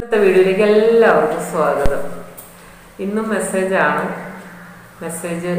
ഇന്നത്തെ വീഡിയോയിലേക്ക് എല്ലാവർക്കും സ്വാഗതം ഇന്നും മെസ്സേജാണ് മെസ്സേജ്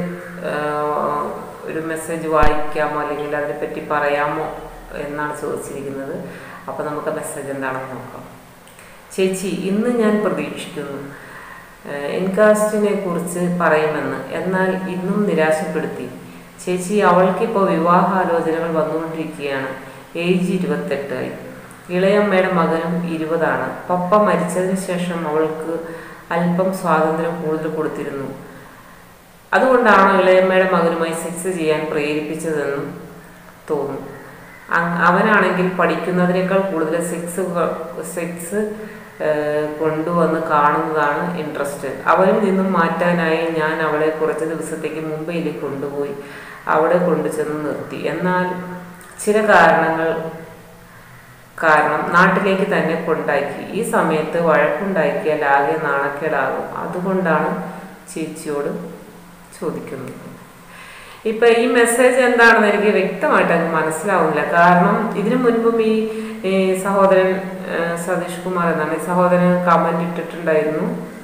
ഒരു മെസ്സേജ് വായിക്കാമോ അല്ലെങ്കിൽ അതിനെപ്പറ്റി പറയാമോ എന്നാണ് ചോദിച്ചിരിക്കുന്നത് അപ്പോൾ നമുക്ക് മെസ്സേജ് എന്താണെന്ന് നോക്കാം ചേച്ചി ഇന്ന് ഞാൻ പ്രതീക്ഷിക്കുന്നു എൻകാസ്റ്റിനെ കുറിച്ച് പറയുമെന്ന് എന്നാൽ ഇന്നും നിരാശപ്പെടുത്തി ചേച്ചി അവൾക്കിപ്പോൾ വിവാഹാലോചനകൾ വന്നുകൊണ്ടിരിക്കുകയാണ് ഏജ് ഇരുപത്തെട്ടായി ഇളയമ്മയുടെ മകനും ഇരുപതാണ് പപ്പ മരിച്ചതിന് ശേഷം അവൾക്ക് അല്പം സ്വാതന്ത്ര്യം കൂടുതൽ കൊടുത്തിരുന്നു അതുകൊണ്ടാണോ ഇളയമ്മയുടെ മകനുമായി സെക്സ് ചെയ്യാൻ പ്രേരിപ്പിച്ചതെന്നും തോന്നും അ- അവനാണെങ്കിൽ പഠിക്കുന്നതിനേക്കാൾ കൂടുതൽ സെക്സ് സെക്സ് കൊണ്ടുവന്ന് കാണുന്നതാണ് ഇൻട്രസ്റ്റ് അവനിൽ നിന്നും മാറ്റാനായി ഞാൻ അവളെ കുറച്ച് ദിവസത്തേക്ക് മുംബൈയിലേക്ക് കൊണ്ടുപോയി അവിടെ കൊണ്ടുചെന്ന് നിർത്തി എന്നാൽ ചില കാരണങ്ങൾ കാരണം നാട്ടിലേക്ക് തന്നെ കൊണ്ടാക്കി ഈ സമയത്ത് വഴക്കുണ്ടാക്കിയാൽ ആകെ നാണക്കേടാകും അതുകൊണ്ടാണ് ചേച്ചിയോട് ചോദിക്കുന്നത് ഇപ്പൊ ഈ മെസ്സേജ് എന്താണെന്ന് എനിക്ക് വ്യക്തമായിട്ട് അങ്ങ് മനസ്സിലാവുന്നില്ല കാരണം ഇതിനു മുൻപും ഈ ഈ സഹോദരൻ ആ, സതീഷ് കുമാർ എന്നാണ് ഈ സഹോദരൻ കമന്റ് ഇട്ടിട്ടുണ്ടായിരുന്നു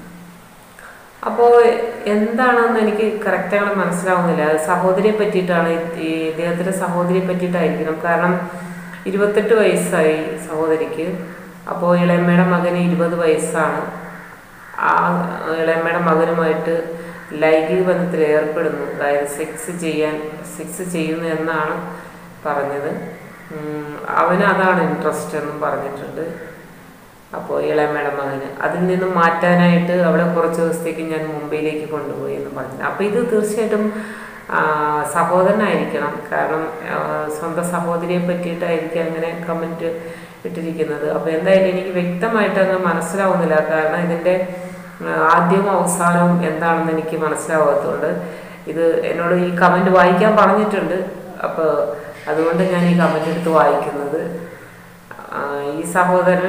അപ്പോൾ എന്താണെന്ന് എനിക്ക് കറക്റ്റായിട്ട് മനസ്സിലാവുന്നില്ല അത് സഹോദരിയെ പറ്റിയിട്ടാണ് ഈ- ഈ ഇദ്ദേഹത്തിന്റെ സഹോദരിയെ പറ്റിയിട്ടായിരിക്കണം കാരണം ഇരുപത്തെട്ട് വയസ്സായി സഹോദരിക്ക് അപ്പോൾ ഇളയമ്മയുടെ മകന് ഇരുപത് വയസ്സാണ് ആ ഇളയമ്മയുടെ മകനുമായിട്ട് ലൈംഗിക ബന്ധത്തിൽ ഏർപ്പെടുന്നു അതായത് സെക്സ് ചെയ്യാൻ സെക്സ് ചെയ്യുന്നു എന്നാണ് പറഞ്ഞത് ഉം, അവന് അതാണ് ഇൻട്രസ്റ്റ് എന്നും പറഞ്ഞിട്ടുണ്ട് അപ്പോൾ ഇളയമ്മയുടെ മകന് അതിൽ നിന്നും മാറ്റാനായിട്ട് അവിടെ കുറച്ച് ദിവസത്തേക്ക് ഞാൻ മുംബൈയിലേക്ക് കൊണ്ടുപോയി എന്ന് പറഞ്ഞു അപ്പോൾ ഇത് തീർച്ചയായിട്ടും ആ, സഹോദരനായിരിക്കണം കാരണം ആ, സ്വന്തം സഹോദരിയെ പറ്റിയിട്ടായിരിക്കും അങ്ങനെ കമൻറ്റ് ഇട്ടിരിക്കുന്നത് അപ്പോൾ എന്തായാലും എനിക്ക് വ്യക്തമായിട്ട് അങ്ങ് മനസ്സിലാവുന്നില്ല കാരണം ഇതിൻ്റെ ആ, ആദ്യവും അവസാനവും എന്താണെന്ന് എനിക്ക് മനസ്സിലാവാത്തതുകൊണ്ട് ഇത് എന്നോട് ഈ കമൻറ്റ് വായിക്കാൻ പറഞ്ഞിട്ടുണ്ട് അപ്പോൾ അതുകൊണ്ട് ഞാൻ ഈ കമൻറ്റ് എടുത്ത് വായിക്കുന്നത് ആ, ഈ സഹോദരൻ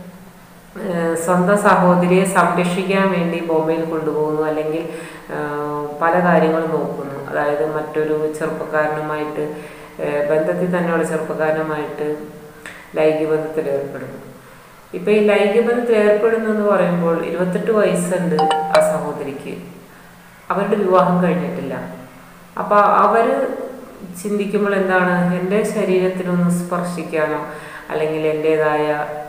ഏഹ് സ്വന്തം സഹോദരിയെ സംരക്ഷിക്കാൻ വേണ്ടി ബോംബെയിൽ കൊണ്ടുപോകുന്നു അല്ലെങ്കിൽ ഏഹ് പല കാര്യങ്ങളും നോക്കുന്നു അതായത് മറ്റൊരു ചെറുപ്പക്കാരനുമായിട്ട് ഏഹ് ബന്ധത്തിൽ തന്നെയുള്ള ചെറുപ്പക്കാരനുമായിട്ട് ലൈംഗിക ബന്ധത്തിൽ ഏർപ്പെടുന്നു ഇപ്പൊ ഈ ലൈംഗിക ബന്ധത്തിൽ ഏർപ്പെടുന്നു എന്ന് പറയുമ്പോൾ ഇരുപത്തെട്ട് വയസ്സുണ്ട് ആ സഹോദരിക്ക് അവരുടെ വിവാഹം കഴിഞ്ഞിട്ടില്ല അപ്പൊ അവര് ചിന്തിക്കുമ്പോൾ എന്താണ് എൻ്റെ ശരീരത്തിനൊന്ന് സ്പർശിക്കാനോ അല്ലെങ്കിൽ എൻ്റെതായ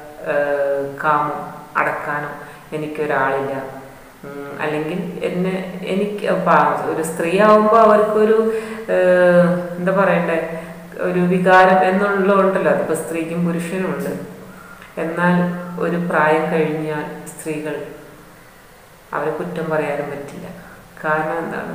കാമം അടക്കാനോ എനിക്കൊരാളില്ല ഉം, അല്ലെങ്കിൽ എന്നെ എനിക്ക് പ- ഒരു സ്ത്രീ ആവുമ്പോൾ അവർക്കൊരു ഏഹ്, എന്താ പറയണ്ടേ ഒരു വികാരം എന്നുള്ളതുണ്ടല്ലോ അതിപ്പോൾ സ്ത്രീക്കും പുരുഷനും ഉണ്ട് എന്നാൽ ഒരു പ്രായം കഴിഞ്ഞാൽ സ്ത്രീകൾ അവരെ കുറ്റം പറയാനും പറ്റില്ല കാരണം എന്താണ്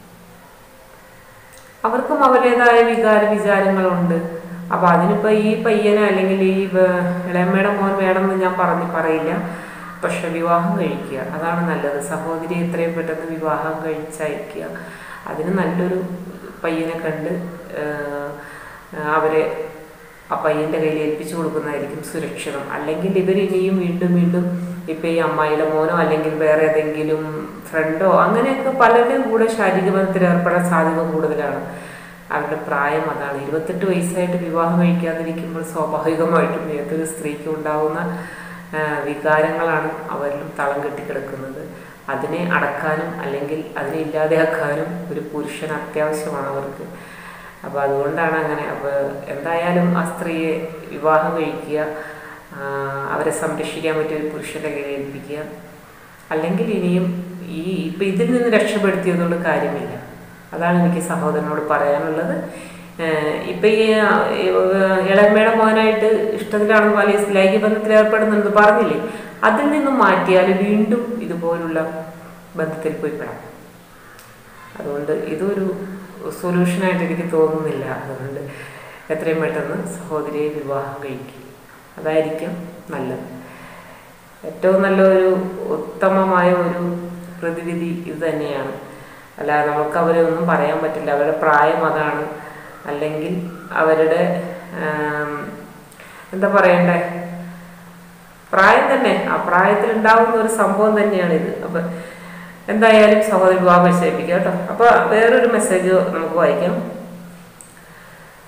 അവർക്കും അവരുടേതായ വികാര വിചാരങ്ങളുണ്ട് അപ്പൊ അതിനിപ്പോ ഈ പയ്യനെ അല്ലെങ്കിൽ ഈ വേ- ഇളയമ്മയുടെ മോൻ വേണമെന്ന് ഞാൻ പറഞ്ഞു പറയില്ല പക്ഷെ വിവാഹം കഴിക്കുക അതാണ് നല്ലത് സഹോദരി എത്രയും പെട്ടെന്ന് വിവാഹം കഴിച്ചയക്കുക അതിന് നല്ലൊരു പയ്യനെ കണ്ട് ഏഹ്, അവരെ ആ പയ്യന്റെ കയ്യിൽ ഏൽപ്പിച്ചു കൊടുക്കുന്നതായിരിക്കും സുരക്ഷിതം അല്ലെങ്കിൽ ഇവർ ഇനിയും വീണ്ടും വീണ്ടും ഇപ്പൊ ഈ അമ്മായിയുടെ മോനോ അല്ലെങ്കിൽ വേറെ ഏതെങ്കിലും ഫ്രണ്ടോ അങ്ങനെയൊക്കെ പലരുടെയും കൂടെ ശാരീരിക ബന്ധത്തിൽ ഏർപ്പെടാൻ സാധ്യത കൂടുതലാണ് അവരുടെ പ്രായം അതാണ് ഇരുപത്തെട്ട് വയസ്സായിട്ട് വിവാഹം കഴിക്കാതിരിക്കുമ്പോൾ സ്വാഭാവികമായിട്ടും ഏതൊരു സ്ത്രീക്ക് ഉണ്ടാവുന്ന ആ, വികാരങ്ങളാണ് അവരിലും തളം കെട്ടിക്കിടക്കുന്നത് അതിനെ അടക്കാനും അല്ലെങ്കിൽ അതിനെ ഇല്ലാതെയാക്കാനും ഒരു പുരുഷൻ അത്യാവശ്യമാണ് അവർക്ക് അപ്പോൾ അതുകൊണ്ടാണ് അങ്ങനെ അപ്പോൾ എന്തായാലും ആ സ്ത്രീയെ വിവാഹം കഴിക്കുക ആ, അവരെ സംരക്ഷിക്കാൻ പറ്റിയ ഒരു പുരുഷന്റെ കയ്യിൽ ഏൽപ്പിക്കുക അല്ലെങ്കിൽ ഇനിയും ഈ ഇപ്പം ഇതിൽ നിന്ന് രക്ഷപ്പെടുത്തിയതുകൊണ്ട് കാര്യമില്ല അതാണ് എനിക്ക് സഹോദരനോട് പറയാനുള്ളത് ഏഹ് ഇപ്പൊ ഈ ആ, ഈ, ഏഹ് ഇളമ്മയുടെ മോനായിട്ട് ഇഷ്ടത്തിലാണ് പല ലൈംഗിക ബന്ധത്തിൽ ഏർപ്പെടുന്നുണ്ട് പറഞ്ഞില്ലേ അതിൽ നിന്നും മാറ്റിയാൽ വീണ്ടും ഇതുപോലുള്ള ബന്ധത്തിൽ പോയി പെടാം അതുകൊണ്ട് ഇതൊരു സൊല്യൂഷനായിട്ട് എനിക്ക് തോന്നുന്നില്ല അതുകൊണ്ട് എത്രയും പെട്ടെന്ന് സഹോദരിയെ വിവാഹം കഴിക്കും അതായിരിക്കും നല്ലത് ഏറ്റവും നല്ലൊരു ഉത്തമമായ ഒരു പ്രതിവിധി ഇത് തന്നെയാണ് അല്ലാതെ നമുക്ക് അവരെ ഒന്നും പറയാൻ പറ്റില്ല അവരുടെ പ്രായം അതാണ് അല്ലെങ്കിൽ അവരുടെ ആം, എന്താ പറയണ്ടേ പ്രായം തന്നെ ആ പ്രായത്തിൽ ഉണ്ടാവുന്ന ഒരു സംഭവം തന്നെയാണ് ഇത് അപ്പൊ എന്തായാലും സഹോദരി വിവാഹം നിശ്ചയിപ്പിക്കുക കേട്ടോ അപ്പൊ വേറൊരു മെസ്സേജ് നമുക്ക് വായിക്കാം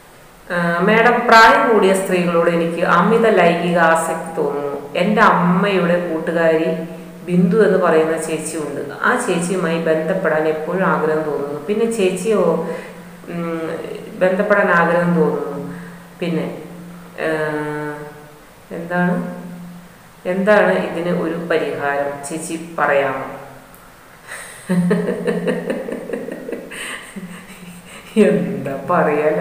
മേഡം പ്രായം കൂടിയ സ്ത്രീകളോട് എനിക്ക് അമിത ലൈംഗിക ആസക്തി തോന്നുന്നു എൻ്റെ അമ്മയുടെ കൂട്ടുകാരി ബിന്ദു എന്ന് പറയുന്ന ചേച്ചിയുണ്ട് ആ ചേച്ചിയുമായി ബന്ധപ്പെടാൻ എപ്പോഴും ആഗ്രഹം തോന്നുന്നു പിന്നെ ചേച്ചിയോ ഉം, ബന്ധപ്പെടാൻ ആഗ്രഹം തോന്നുന്നു പിന്നെ ഏഹ്, എന്താണ് എന്താണ് ഇതിന് ഒരു പരിഹാരം ചേച്ചി പറയാമോ എന്താ പറയാല്ലേ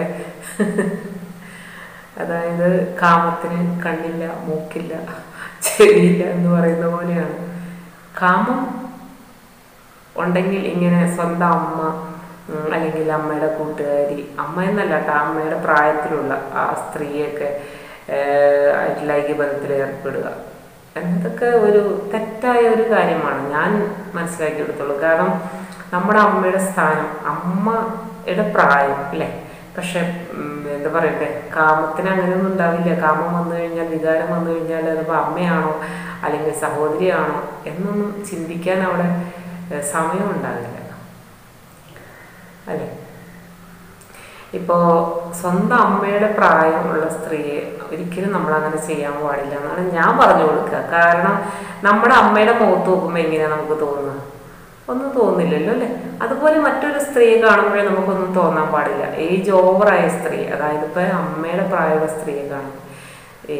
അതായത് കാമത്തിന് കണ്ണില്ല മൂക്കില്ല ചെവിയില്ല എന്ന് പറയുന്ന പോലെയാണ് കാമം ഉണ്ടെങ്കിൽ ഇങ്ങനെ സ്വന്തം അമ്മ ഉം, അല്ലെങ്കിൽ അമ്മയുടെ കൂട്ടുകാരി അമ്മ എന്നല്ല കേട്ടോ അമ്മയുടെ പ്രായത്തിലുള്ള ആ സ്ത്രീയൊക്കെ ഏഹ്, ആയിട്ട് ലൈംഗിക ബന്ധത്തിൽ ഏർപ്പെടുക എന്നതൊക്കെ ഒരു തെറ്റായ ഒരു കാര്യമാണ് ഞാൻ മനസ്സിലാക്കിയെടുത്തുള്ളൂ കാരണം നമ്മുടെ അമ്മയുടെ സ്ഥാനം അമ്മയുടെ പ്രായം അല്ലേ പക്ഷെ ഉം, എന്താ പറയട്ടെ കാമത്തിന് അങ്ങനെയൊന്നും ഉണ്ടാവില്ല കാമം വന്നു കഴിഞ്ഞാൽ വികാരം വന്നു കഴിഞ്ഞാൽ അതിപ്പോൾ അമ്മയാണോ അല്ലെങ്കിൽ സഹോദരിയാണോ എന്നൊന്നും ചിന്തിക്കാൻ അവിടെ ഏഹ്, സമയം ഉണ്ടാവില്ല അല്ലേ ഇപ്പോൾ സ്വന്തം അമ്മയുടെ പ്രായമുള്ള സ്ത്രീയെ ഒരിക്കലും നമ്മൾ അങ്ങനെ ചെയ്യാൻ പാടില്ല എന്നാണ് ഞാൻ പറഞ്ഞു കൊടുക്കുക കാരണം നമ്മുടെ അമ്മയുടെ മുഖത്ത് നോക്കുമ്പോൾ എങ്ങനെയാണ് നമുക്ക് തോന്നുന്നത് ഒന്നും തോന്നില്ലല്ലോ അല്ലേ അതുപോലെ മറ്റൊരു സ്ത്രീയെ കാണുമ്പോഴേ നമുക്കൊന്നും തോന്നാൻ പാടില്ല ഏജ് ഓവറായ സ്ത്രീ അതായത് ഇപ്പം അമ്മയുടെ പ്രായമുള്ള സ്ത്രീയെ കാണും ഈ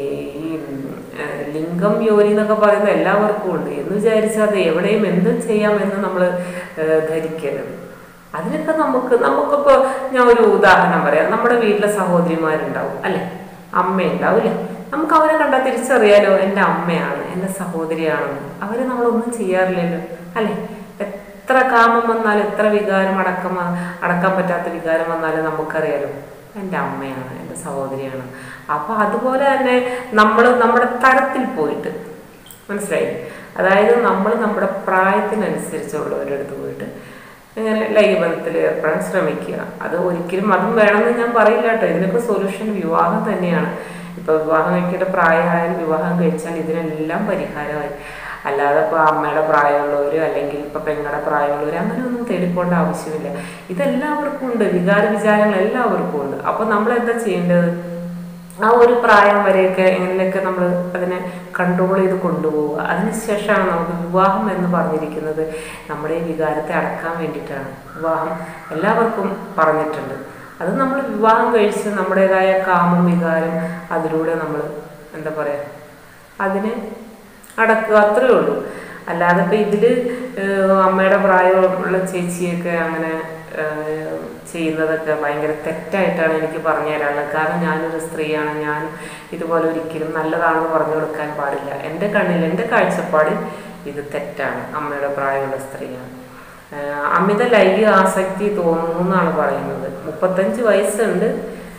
ഏഹ്, ലിംഗം യോനി എന്നൊക്കെ പറയുന്നത് എല്ലാവർക്കും ഉണ്ട് എന്ന് വിചാരിച്ചാൽ അത് എവിടെയും എന്തും ചെയ്യാമെന്ന് നമ്മൾ ധരിക്കരുത് അതിനൊക്കെ നമുക്ക് നമുക്കിപ്പോൾ ഞാൻ ഒരു ഉദാഹരണം പറയാം നമ്മുടെ വീട്ടിലെ സഹോദരിമാരുണ്ടാവും അല്ലേ അമ്മയുണ്ടാവും അല്ലേ നമുക്ക് അവരെ കണ്ടാൽ തിരിച്ചറിയാലോ എൻ്റെ അമ്മയാണ് എൻ്റെ സഹോദരിയാണെന്ന് അവരെ നമ്മളൊന്നും ചെയ്യാറില്ലല്ലോ അല്ലേ എത്ര കാമം വന്നാലും എത്ര വികാരം അടക്കം വ- അടക്കാൻ പറ്റാത്ത വികാരം വന്നാലും നമുക്കറിയാലോ എൻ്റെ അമ്മയാണ് എൻ്റെ സഹോദരിയാണ് അപ്പോൾ അതുപോലെ തന്നെ നമ്മൾ നമ്മുടെ തരത്തിൽ പോയിട്ട് മനസ്സിലായി അതായത് നമ്മൾ നമ്മുടെ പ്രായത്തിനനുസരിച്ചുള്ളവരുടെ അടുത്ത് പോയിട്ട് ഇങ്ങനെ ലൈംഗികബന്ധത്തിൽ ഏർപ്പെടാൻ ശ്രമിക്കുക അത് ഒരിക്കലും അതും വേണമെന്ന് ഞാൻ പറയില്ല കേട്ടോ ഇതിനൊക്കെ സൊല്യൂഷൻ വിവാഹം തന്നെയാണ് ഇപ്പോൾ വിവാഹം കഴിക്കേണ്ട പ്രായമായാൽ വിവാഹം കഴിച്ചാൽ ഇതിനെല്ലാം പരിഹാരമായി അല്ലാതെ ഇപ്പോൾ അമ്മയുടെ പ്രായമുള്ളവർ അല്ലെങ്കിൽ ഇപ്പോൾ പെങ്ങളുടെ പ്രായമുള്ളവർ അങ്ങനെയൊന്നും തേടിപ്പോണ്ട ആവശ്യമില്ല ഇതെല്ലാവർക്കും ഉണ്ട് വികാര വിചാരങ്ങൾ എല്ലാവർക്കും ഉണ്ട് അപ്പോൾ നമ്മൾ എന്താ ചെയ്യേണ്ടത് ആ ഒരു പ്രായം വരെയൊക്കെ എങ്ങനെയൊക്കെ നമ്മൾ അതിനെ കൺട്രോൾ ചെയ്ത് കൊണ്ടുപോവുക അതിനുശേഷമാണ് നമുക്ക് വിവാഹം എന്ന് പറഞ്ഞിരിക്കുന്നത് നമ്മുടെ ഈ വികാരത്തെ അടക്കാൻ വേണ്ടിയിട്ടാണ് വിവാഹം എല്ലാവർക്കും പറഞ്ഞിട്ടുണ്ട് അത് നമ്മൾ വിവാഹം കഴിച്ച് നമ്മുടേതായ കാമം വികാരം അതിലൂടെ നമ്മൾ എന്താ പറയുക അതിനെ അടക്കുക അത്രയേ ഉള്ളൂ അല്ലാതെ ഇപ്പം ഇതിൽ അമ്മയുടെ പ്രായമുള്ള ചേച്ചിയൊക്കെ അങ്ങനെ ഏഹ്, ചെയ്യുന്നതൊക്കെ ഭയങ്കര തെറ്റായിട്ടാണ് എനിക്ക് പറഞ്ഞു തരാനുള്ളത് കാരണം ഞാനൊരു സ്ത്രീയാണ് ഞാൻ ഇതുപോലെ ഒരിക്കലും നല്ലതാണെന്ന് പറഞ്ഞു കൊടുക്കാൻ പാടില്ല എൻ്റെ കണ്ണിൽ എൻ്റെ കാഴ്ചപ്പാടിൽ ഇത് തെറ്റാണ് അമ്മയുടെ പ്രായമുള്ള സ്ത്രീയാണ് ഏഹ്, അമിത ലൈംഗിക ആസക്തി തോന്നുന്നു എന്നാണ് പറയുന്നത് മുപ്പത്തഞ്ച് വയസ്സുണ്ട്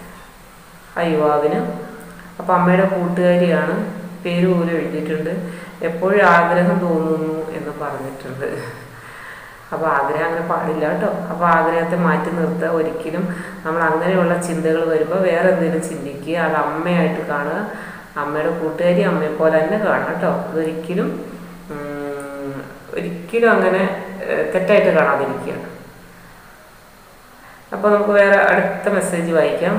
ആ യുവാവിന് അപ്പം അമ്മയുടെ കൂട്ടുകാരിയാണ് പേര് പോലും എഴുതിയിട്ടുണ്ട് എപ്പോഴും ആഗ്രഹം തോന്നുന്നു എന്ന് പറഞ്ഞിട്ടുണ്ട് അപ്പോൾ ആഗ്രഹം അങ്ങനെ പാടില്ല കേട്ടോ അപ്പോൾ ആഗ്രഹത്തെ മാറ്റി നിർത്തുക ഒരിക്കലും നമ്മൾ അങ്ങനെയുള്ള ചിന്തകൾ വരുമ്പോൾ വേറെ എന്തെങ്കിലും ചിന്തിക്കുക അത് അമ്മയായിട്ട് കാണുക അമ്മയുടെ കൂട്ടുകാരി അമ്മയെ പോലെ തന്നെ കാണുക കേട്ടോ അതൊരിക്കലും ഉം, ഒരിക്കലും അങ്ങനെ ഏഹ്, തെറ്റായിട്ട് കാണാതിരിക്കുക അപ്പോൾ നമുക്ക് വേറെ അടുത്ത മെസ്സേജ് വായിക്കാം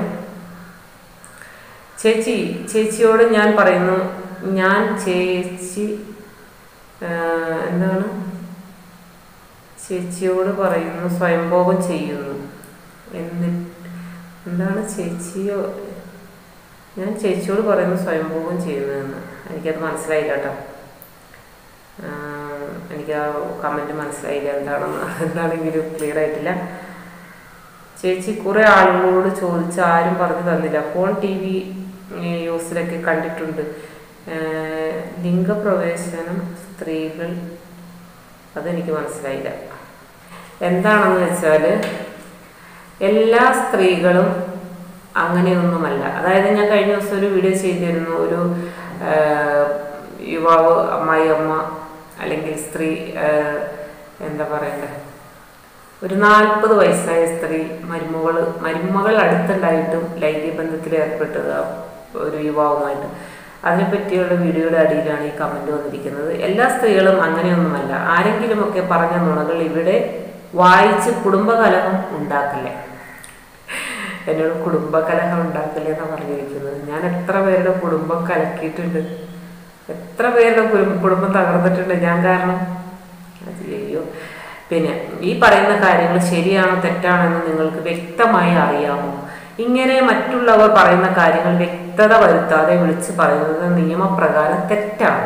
ചേച്ചി ചേച്ചിയോട് ഞാൻ പറയുന്നു ഞാൻ ചേച്ചി ആ, എന്താണ് ചേച്ചിയോട് പറയുന്നു സ്വയംഭോഗം ചെയ്യുന്നു എന്നിട്ട് എന്താണ് ചേച്ചിയോ ഞാൻ ചേച്ചിയോട് പറയുന്നു സ്വയംഭോഗം ചെയ്യുന്നതെന്ന് എനിക്കത് മനസ്സിലായില്ല കേട്ടോ ആ, എനിക്ക് ആ കമൻറ്റ് മനസ്സിലായില്ല എന്താണെന്ന് എന്താണെങ്കിലും ക്ലിയർ ആയിട്ടില്ല ചേച്ചി കുറെ ആളുകളോട് ചോദിച്ച് ആരും പറഞ്ഞു തന്നില്ല ഫോൺ ടി വി ന്യൂസിലൊക്കെ കണ്ടിട്ടുണ്ട് ഏഹ് ലിംഗപ്രവേശനം സ്ത്രീകൾ അതെനിക്ക് മനസ്സിലായില്ല എന്താണെന്ന് വെച്ചാൽ എല്ലാ സ്ത്രീകളും അങ്ങനെയൊന്നുമല്ല അതായത് ഞാൻ കഴിഞ്ഞ ദിവസം ഒരു വീഡിയോ ചെയ്തിരുന്നു ഒരു ഏഹ്, യുവാവ് അമ്മായി അമ്മ അല്ലെങ്കിൽ സ്ത്രീ ഏഹ്, എന്താ പറയണ്ടേ ഒരു നാൽപ്പത് വയസ്സായ സ്ത്രീ മരുമകൾ മരുമകൾ അടുത്തുണ്ടായിട്ടും ലൈംഗിക ബന്ധത്തിൽ ഏർപ്പെട്ടത് ആ ഒരു യുവാവുമായിട്ട് അതിനെപ്പറ്റിയുള്ള വീഡിയോയുടെ അടിയിലാണ് ഈ കമന്റ് വന്നിരിക്കുന്നത് എല്ലാ സ്ത്രീകളും അങ്ങനെയൊന്നുമല്ല ആരെങ്കിലുമൊക്കെ പറഞ്ഞ നുണകൾ ഇവിടെ വായിച്ച് കുടുംബകലഹം ഉണ്ടാക്കില്ലേ എന്നോട് കുടുംബകലഹം ഉണ്ടാക്കില്ലേ എന്നാണ് പറഞ്ഞിരിക്കുന്നത് ഞാൻ എത്ര പേരുടെ കുടുംബം കലക്കിയിട്ടുണ്ട് എത്ര പേരുടെ കുടും- കുടുംബം തകർന്നിട്ടുണ്ട് ഞാൻ കാരണം അയ്യോ പിന്നെ ഈ പറയുന്ന കാര്യങ്ങൾ ശരിയാണോ തെറ്റാണോ എന്ന് നിങ്ങൾക്ക് വ്യക്തമായി അറിയാമോ ഇങ്ങനെ മറ്റുള്ളവർ പറയുന്ന കാര്യങ്ങൾ വ്യക്തത വരുത്താതെ വിളിച്ച് പറയുന്നത് നിയമപ്രകാരം തെറ്റാണ്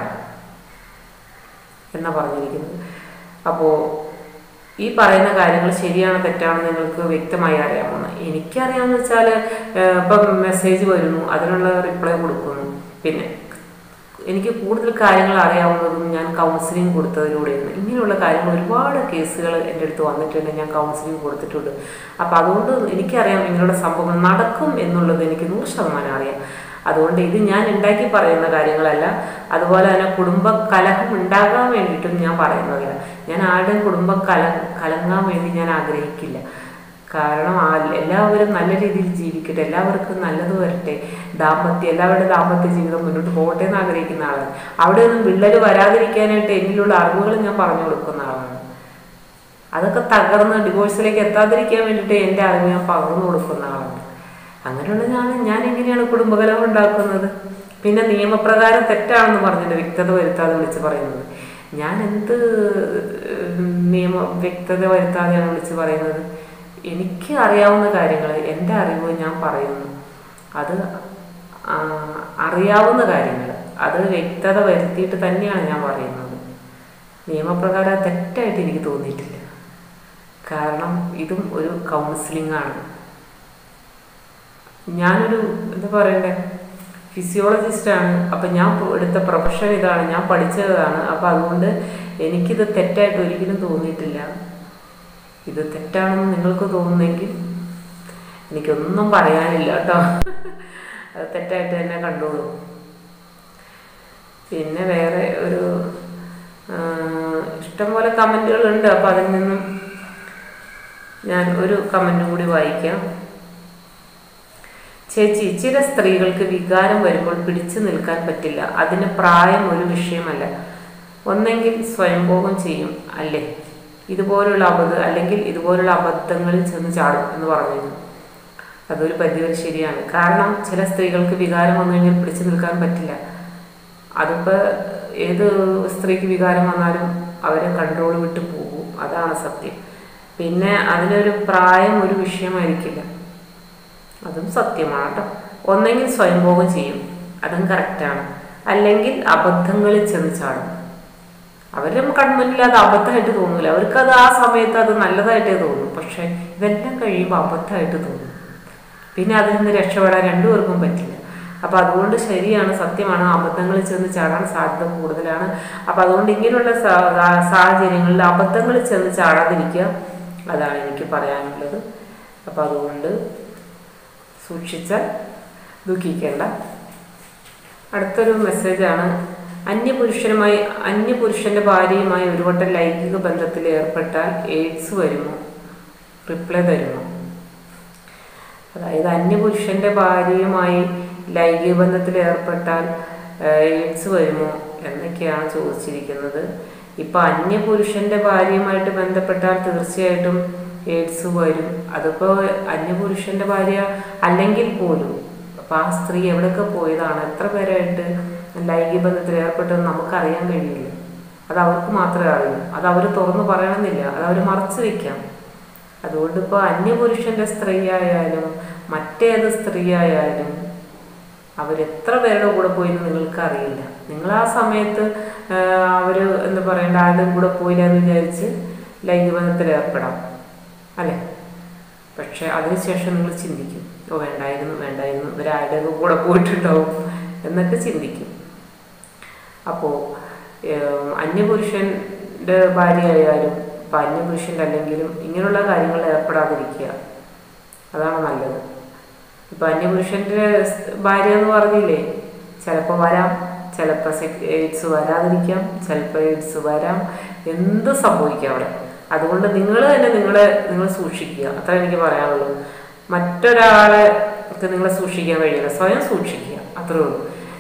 എന്നാ പറഞ്ഞിരിക്കുന്നത് അപ്പോൾ ഈ പറയുന്ന കാര്യങ്ങൾ ശരിയാണോ തെറ്റാണോ നിങ്ങൾക്ക് വ്യക്തമായി അറിയാമോ എനിക്കറിയാമെന്ന് വെച്ചാൽ ഇപ്പം മെസ്സേജ് വരുന്നു അതിനുള്ള റിപ്ലൈ കൊടുക്കുന്നു പിന്നെ എനിക്ക് കൂടുതൽ കാര്യങ്ങൾ അറിയാവുന്നതും ഞാൻ കൗൺസിലിംഗ് കൊടുത്തതിലൂടെയാണ് ഇങ്ങനെയുള്ള കാര്യങ്ങൾ ഒരുപാട് കേസുകൾ എൻ്റെ അടുത്ത് വന്നിട്ടുണ്ട് ഞാൻ കൗൺസിലിംഗ് കൊടുത്തിട്ടുണ്ട് അപ്പോൾ അതുകൊണ്ട് എനിക്കറിയാം ഇങ്ങനെയുള്ള സംഭവങ്ങൾ നടക്കും എന്നുള്ളത് എനിക്ക് നൂറ് ശതമാനം അറിയാം അതുകൊണ്ട് ഇത് ഞാൻ ഉണ്ടാക്കി പറയുന്ന കാര്യങ്ങളല്ല അതുപോലെ തന്നെ കുടുംബ കലഹം ഉണ്ടാകാൻ വേണ്ടിയിട്ടും ഞാൻ പറയുന്നതല്ല ഞാൻ ആരുടെയും കുടുംബ കല കലങ്ങാൻ വേണ്ടി ഞാൻ ആഗ്രഹിക്കില്ല കാരണം ആ എല്ലാവരും നല്ല രീതിയിൽ ജീവിക്കട്ടെ എല്ലാവർക്കും നല്ലത് വരട്ടെ ദാമ്പത്യം എല്ലാവരുടെ ദാമ്പത്യ ജീവിതം മുന്നോട്ട് പോകട്ടെ എന്ന് ആഗ്രഹിക്കുന്ന ആളാണ് അവിടെ ഒന്നും വിള്ളൽ വരാതിരിക്കാനായിട്ട് എന്നിലുള്ള അറിവുകൾ ഞാൻ പറഞ്ഞു കൊടുക്കുന്ന ആളാണ് അതൊക്കെ തകർന്ന് ഡിവോഴ്സിലേക്ക് എത്താതിരിക്കാൻ വേണ്ടിയിട്ട് എൻ്റെ അറിവ് ഞാൻ പകർന്നു കൊടുക്കുന്ന ആളാണ് അങ്ങനെയുള്ള ഞാൻ ഞാൻ എങ്ങനെയാണ് കുടുംബകലഹം ഉണ്ടാക്കുന്നത് പിന്നെ നിയമപ്രകാരം തെറ്റാണെന്ന് പറഞ്ഞിട്ട് വ്യക്തത വരുത്താതെ വിളിച്ച് പറയുന്നത് ഞാൻ എന്ത് ഉം, നിയമ വ്യക്തത വരുത്താതെയാണ് വിളിച്ച് പറയുന്നത് എനിക്ക് അറിയാവുന്ന കാര്യങ്ങൾ എൻ്റെ അറിവ് ഞാൻ പറയുന്നു അത് ആ, അറിയാവുന്ന കാര്യങ്ങൾ അത് വ്യക്തത വരുത്തിയിട്ട് തന്നെയാണ് ഞാൻ പറയുന്നത് നിയമപ്രകാരം തെറ്റായിട്ട് എനിക്ക് തോന്നിയിട്ടില്ല കാരണം ഇതും ഒരു കൗൺസിലിംഗ് ആണ് ഞാനൊരു എന്താ പറയണ്ടേ ഫിസിയോളജിസ്റ്റാണ് അപ്പം ഞാൻ പോ- എടുത്ത പ്രൊഫഷൻ ഇതാണ് ഞാൻ പഠിച്ചതാണ് അപ്പം അതുകൊണ്ട് എനിക്കിത് തെറ്റായിട്ട് ഒരിക്കലും തോന്നിയിട്ടില്ല ഇത് തെറ്റാണെന്ന് നിങ്ങൾക്ക് തോന്നുന്നെങ്കിൽ എനിക്കൊന്നും പറയാനില്ല കേട്ടോ അത് തെറ്റായിട്ട് തന്നെ കണ്ടോളൂ പിന്നെ വേറെ ഒരു ആ, ഇഷ്ടംപോലെ കമൻറ്റുകളുണ്ട് അപ്പോൾ അതിൽ നിന്നും ഞാൻ ഒരു കമൻറ്റും കൂടി വായിക്കാം ചേച്ചി ചില സ്ത്രീകൾക്ക് വികാരം വരുമ്പോൾ പിടിച്ചു നിൽക്കാൻ പറ്റില്ല അതിന് പ്രായം ഒരു വിഷയമല്ല ഒന്നെങ്കിൽ സ്വയംഭോഗം ചെയ്യും അല്ലേ ഇതുപോലുള്ള അബദ്ധ അല്ലെങ്കിൽ ഇതുപോലുള്ള അബദ്ധങ്ങളിൽ ചെന്ന് ചാടും എന്ന് പറഞ്ഞിരുന്നു അതൊരു പരിധിവരെ ശരിയാണ് കാരണം ചില സ്ത്രീകൾക്ക് വികാരം വന്നു കഴിഞ്ഞാൽ പിടിച്ചു നിൽക്കാൻ പറ്റില്ല അതിപ്പോൾ ഏത് സ്ത്രീക്ക് വികാരം വന്നാലും അവരെ കൺട്രോൾ വിട്ട് പോകും അതാണ് സത്യം പിന്നെ അതിനൊരു പ്രായം ഒരു വിഷയമായിരിക്കില്ല അതും സത്യമാണ് കേട്ടോ ഒന്നെങ്കിൽ സ്വയംഭോഗം ചെയ്യും അതും കറക്റ്റാണ് അല്ലെങ്കിൽ അബദ്ധങ്ങളിൽ ചെന്ന് ചാടും അവരുടെ കൺമുന്നിൽ അത് അബദ്ധമായിട്ട് തോന്നില്ല അവർക്ക് അത് ആ സമയത്ത് അത് നല്ലതായിട്ടേ തോന്നും പക്ഷെ ഇതെല്ലാം കഴിയുമ്പോൾ അബദ്ധമായിട്ട് തോന്നും പിന്നെ അതിൽ നിന്ന് രക്ഷപ്പെടാൻ രണ്ടുപേർക്കും പറ്റില്ല അപ്പം അതുകൊണ്ട് ശരിയാണ് സത്യമാണ് അബദ്ധങ്ങളിൽ ചെന്ന് ചാടാൻ സാധ്യത കൂടുതലാണ് അപ്പം അതുകൊണ്ട് ഇങ്ങനെയുള്ള സാ- സാ- സാഹചര്യങ്ങളിൽ അബദ്ധങ്ങളിൽ ചെന്ന് ചാടാതിരിക്കുക അതാണ് എനിക്ക് പറയാനുള്ളത് അപ്പം അതുകൊണ്ട് സൂക്ഷിച്ചാൽ ദുഃഖിക്കേണ്ട അടുത്തൊരു മെസ്സേജാണ് അന്യപുരുഷനുമായി അന്യപുരുഷന്റെ ഭാര്യയുമായി ഒരു വട്ടം ലൈംഗിക ബന്ധത്തിൽ ഏർപ്പെട്ടാൽ എയ്ഡ്സ് വരുമോ റിപ്ലൈ തരുമോ അതായത് അന്യപുരുഷന്റെ ഭാര്യയുമായി ലൈംഗിക ബന്ധത്തിൽ ഏർപ്പെട്ടാൽ ഏഹ്, എയ്ഡ്സ് വരുമോ എന്നൊക്കെയാണ് ചോദിച്ചിരിക്കുന്നത് ഇപ്പൊ അന്യപുരുഷന്റെ ഭാര്യയുമായിട്ട് ബന്ധപ്പെട്ടാൽ തീർച്ചയായിട്ടും എയ്ഡ്സ് വരും അതിപ്പോ അന്യപുരുഷന്റെ ഭാര്യ അല്ലെങ്കിൽ പോലും അപ്പൊ ആ സ്ത്രീ എവിടെയൊക്കെ പോയതാണ് എത്ര പേരായിട്ട് ലൈംഗിക ബന്ധത്തിൽ ഏർപ്പെട്ടതെന്ന് നമുക്കറിയാൻ കഴിയില്ല അത് അവർക്ക് മാത്രമേ അറിയൂ അത് അവർ തുറന്നു പറയണമെന്നില്ല അത് അവർ മറച്ചു വെക്കാം അതുകൊണ്ട് ഇപ്പോൾ അന്യപുരുഷന്റെ സ്ത്രീ ആയാലും മറ്റേത് സ്ത്രീ ആയാലും അവരെത്ര പേരുടെ കൂടെ പോയി എന്ന് നിങ്ങൾക്ക് അറിയില്ല നിങ്ങൾ ആ സമയത്ത് അവർ എന്താ പറയണ്ട ആരുടെ കൂടെ പോയില്ല എന്ന് വിചാരിച്ച് ലൈംഗിക ബന്ധത്തിൽ ഏർപ്പെടാം അല്ലേ പക്ഷെ അതിനുശേഷം നിങ്ങൾ ചിന്തിക്കും ഓ വേണ്ടായിരുന്നു വേണ്ടായിരുന്നു ഇവരാരുടെ കൂടെ പോയിട്ടുണ്ടാവും എന്നൊക്കെ ചിന്തിക്കും അപ്പോൾ അന്യപുരുഷൻ്റെ ഭാര്യയായാലും ഇപ്പം അന്യപുരുഷൻ്റെ അല്ലെങ്കിലും ഇങ്ങനെയുള്ള കാര്യങ്ങളിൽ ഏർപ്പെടാതിരിക്കുക അതാണ് നല്ലത് ഇപ്പം അന്യപുരുഷൻ്റെ സ് ഭാര്യ എന്ന് പറഞ്ഞില്ലേ ചിലപ്പോൾ വരാം ചിലപ്പോൾ എയ്ഡ്സ് വരാതിരിക്കാം ചിലപ്പോൾ എയ്ഡ്സ് വരാം എന്ത് സംഭവിക്കാം അവിടെ അതുകൊണ്ട് നിങ്ങൾ തന്നെ നിങ്ങളെ നിങ്ങൾ സൂക്ഷിക്കുക അത്ര എനിക്ക് പറയാനുള്ളൂ മറ്റൊരാളെ ഒക്കെ നിങ്ങളെ സൂക്ഷിക്കാൻ കഴിയില്ല സ്വയം സൂക്ഷിക്കുക അത്രേ ഉള്ളൂ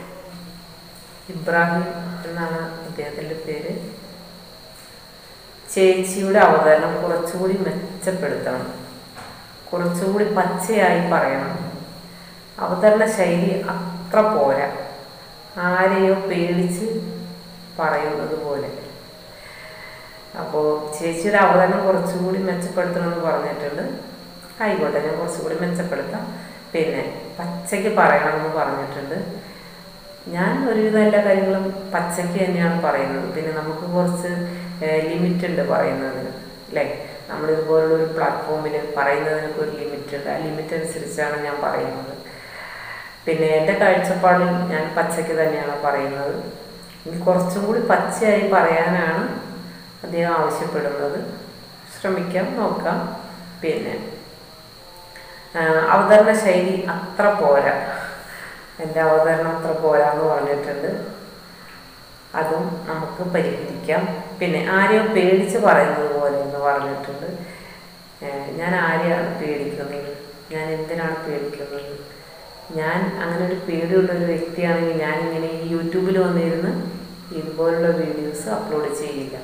ഇബ്രാഹിം എന്നാണ് അദ്ദേഹത്തിൻ്റെ പേര് ചേച്ചിയുടെ അവതരണം കുറച്ചുകൂടി മെച്ചപ്പെടുത്തണം കുറച്ചുകൂടി പച്ചയായി പറയണം അവതരണ ശൈലി അത്ര പോരാ ആരെയോ പേടിച്ച് പറയുന്നത് പോലെ അപ്പോൾ ചേച്ചിയുടെ അവതരണം കുറച്ചുകൂടി മെച്ചപ്പെടുത്തണമെന്ന് പറഞ്ഞിട്ടുണ്ട് ആയിക്കോട്ടെ ഞാൻ കുറച്ചുകൂടി മെച്ചപ്പെടുത്താം പിന്നെ പച്ചയ്ക്ക് പറയണമെന്ന് പറഞ്ഞിട്ടുണ്ട് ഞാൻ ഒരുവിധം എല്ലാ കാര്യങ്ങളും പച്ചയ്ക്ക് തന്നെയാണ് പറയുന്നത് പിന്നെ നമുക്ക് കുറച്ച് ലിമിറ്റ് ഉണ്ട് പറയുന്നതിന് അല്ലേ നമ്മളിതുപോലുള്ള ഒരു പ്ലാറ്റ്ഫോമിൽ പറയുന്നതിനൊക്കെ ഒരു ലിമിറ്റ് ഉണ്ട് ആ ലിമിറ്റ് അനുസരിച്ചാണ് ഞാൻ പറയുന്നത് പിന്നെ എൻ്റെ കാഴ്ചപ്പാടിൽ ഞാൻ പച്ചയ്ക്ക് തന്നെയാണ് പറയുന്നത് ഇനി കുറച്ചും കൂടി പച്ചയായി പറയാനാണ് അദ്ദേഹം ആവശ്യപ്പെടുന്നത് ശ്രമിക്കാം നോക്കാം പിന്നെ ആ, അവതരണ ശൈലി അത്ര പോരാ എൻ്റെ അവതരണം അത്ര പോരാ എന്ന് പറഞ്ഞിട്ടുണ്ട് അതും നമുക്ക് പരിഹരിക്കാം പിന്നെ ആരെയോ പേടിച്ച് പറയുന്നത് പോലെ എന്ന് പറഞ്ഞിട്ടുണ്ട് ഏഹ് ഞാൻ ആരെയാണ് പേടിക്കുന്നത് ഞാൻ എന്തിനാണ് പേടിക്കുന്നത് ഞാൻ അങ്ങനെ ഒരു പേടിയുള്ള ഒരു വ്യക്തിയാണെങ്കിൽ ഞാനിങ്ങനെ ഈ യൂട്യൂബിൽ വന്നിരുന്ന് ഇതുപോലുള്ള വീഡിയോസ് അപ്ലോഡ് ചെയ്യില്ല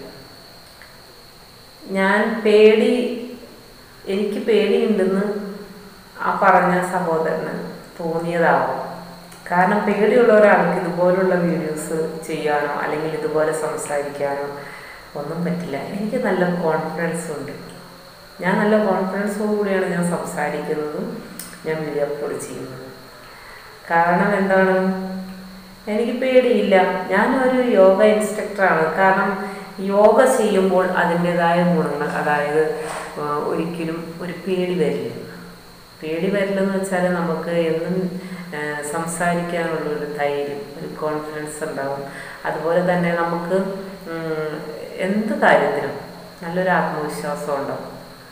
ഞാൻ പേടി എനിക്ക് പേടിയുണ്ടെന്ന് ആ പറഞ്ഞ സഹോദരന് തോന്നിയതാവും കാരണം പേടിയുള്ള ഒരാൾക്ക് ഇതുപോലുള്ള വീഡിയോസ് ചെയ്യാനോ അല്ലെങ്കിൽ ഇതുപോലെ സംസാരിക്കാനോ ഒന്നും പറ്റില്ല എനിക്ക് നല്ല കോൺഫിഡൻസ് ഉണ്ട് ഞാൻ നല്ല കോൺഫിഡൻസോടു കൂടിയാണ് ഞാൻ സംസാരിക്കുന്നതും ഞാൻ വീഡിയോ അപ്ലോഡ് ചെയ്യുന്നതും കാരണം എന്താണ് എനിക്ക് പേടിയില്ല ഞാനൊരു യോഗ ഇൻസ്ട്രക്ടറാണ് കാരണം യോഗ ചെയ്യുമ്പോൾ അതിൻ്റെതായ ഗുണങ്ങൾ അതായത് ആ, ഒരിക്കലും ഒരു പേടി വരില്ല പേടി വരില്ലെന്ന് വെച്ചാൽ നമുക്ക് എന്നും ആ, സംസാരിക്കാനുള്ള ഒരു ധൈര്യം ഒരു കോൺഫിഡൻസ് ഉണ്ടാവും അതുപോലെ തന്നെ നമുക്ക് ഉം, എന്ത് കാര്യത്തിനും നല്ലൊരു ആത്മവിശ്വാസം ഉണ്ടാവും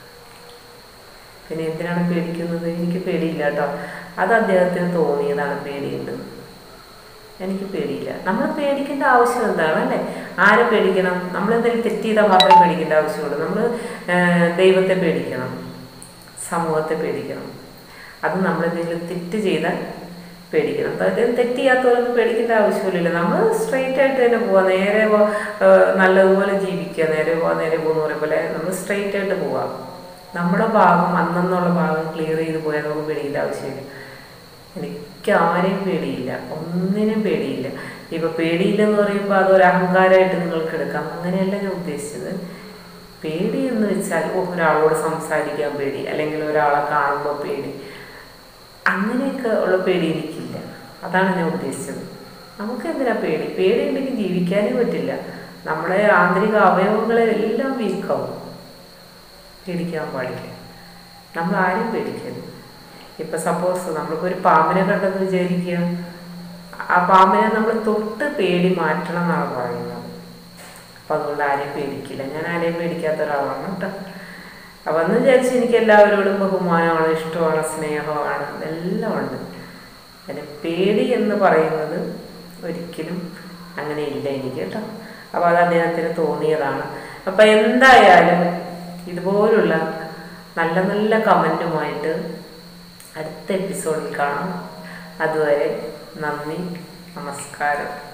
പിന്നെ എന്തിനാണ് പേടിക്കുന്നത് എനിക്ക് പേടിയില്ല കേട്ടോ അത് അദ്ദേഹത്തിന് തോന്നിയതാണ് പേടിയുണ്ട് എനിക്ക് പേടിയില്ല നമ്മൾ പേടിക്കേണ്ട ആവശ്യം എന്താണ് അല്ലേ ആരെ പേടിക്കണം നമ്മൾ എന്തെങ്കിലും തെറ്റ് ചെയ്താൽ മാത്രമേ പേടിക്കേണ്ട ആവശ്യമുള്ളൂ നമ്മൾ ദൈവത്തെ പേടിക്കണം സമൂഹത്തെ പേടിക്കണം അത് നമ്മൾ എന്തെങ്കിലും തെറ്റ് ചെയ്താൽ പേടിക്കണം അതായത് തെറ്റ് ചെയ്യാത്തവരൊന്നും പേടിക്കേണ്ട ആവശ്യമില്ലല്ലോ നമ്മൾ സ്ട്രെയിറ്റ് ആയിട്ട് തന്നെ പോവാം നേരെ പോ ഏഹ് നല്ലതുപോലെ ജീവിക്കുക നേരെ പോവാ നേരെ പോകുന്ന പറയുന്ന പോലെ നമ്മൾ സ്ട്രെയിറ്റ് ആയിട്ട് പോവാം നമ്മുടെ ഭാഗം അന്നെന്നുള്ള ഭാഗം ക്ലിയർ ചെയ്ത് പോയാൽ നമുക്ക് പേടിക്കേണ്ട ആവശ്യമില്ല എനിക്ക് ആരെയും പേടിയില്ല ഒന്നിനും പേടിയില്ല ഇപ്പൊ പേടിയില്ലെന്ന് പറയുമ്പോൾ അതൊരു അഹങ്കാരമായിട്ട് നിങ്ങൾക്ക് എടുക്കാം അങ്ങനെയല്ല ഞാൻ ഉദ്ദേശിച്ചത് പേടി എന്ന് വെച്ചാൽ ഓ ഒരാളോട് സംസാരിക്കാൻ പേടി അല്ലെങ്കിൽ ഒരാളെ കാണുമ്പോൾ പേടി അങ്ങനെയൊക്കെ ഉള്ള പേടി എനിക്കില്ല അതാണ് ഞാൻ ഉദ്ദേശിച്ചത് നമുക്ക് എന്തിനാ പേടി പേടി ഉണ്ടെങ്കിൽ ജീവിക്കാനേ പറ്റില്ല നമ്മുടെ ആന്തരിക അവയവങ്ങളെല്ലാം വീക്കാവും പേടിക്കാൻ പാടില്ല നമ്മൾ ആരും പേടിക്കരുത് ഇപ്പൊ സപ്പോസ് നമ്മളിപ്പോൾ ഒരു പാമ്പിനെ കണ്ടെന്ന് വിചാരിക്കുക ആ പാമ്പിനെ നമ്മൾ തൊട്ട് പേടി മാറ്റണം എന്നാണ് പറയുന്നത് അപ്പൊ അതുകൊണ്ട് ആരെയും പേടിക്കില്ല ഞാൻ ആരെയും പേടിക്കാത്ത ഒരാളാണ് കേട്ടോ അപ്പൊ എന്ന് വിചാരിച്ച് എനിക്ക് എല്ലാവരോടും ബഹുമാനമാണ് ഇഷ്ടമാണ് സ്നേഹമാണ് എല്ലാം ഉണ്ട് പിന്നെ പേടി എന്ന് പറയുന്നത് ഒരിക്കലും അങ്ങനെ ഇല്ല എനിക്ക് കേട്ടോ അപ്പൊ അത് അദ്ദേഹത്തിന് തോന്നിയതാണ് അപ്പൊ എന്തായാലും ഇതുപോലുള്ള നല്ല നല്ല കമൻറ്റുമായിട്ട് അടുത്ത എപ്പിസോഡിൽ കാണാം അതുവരെ നന്ദി നമസ്കാരം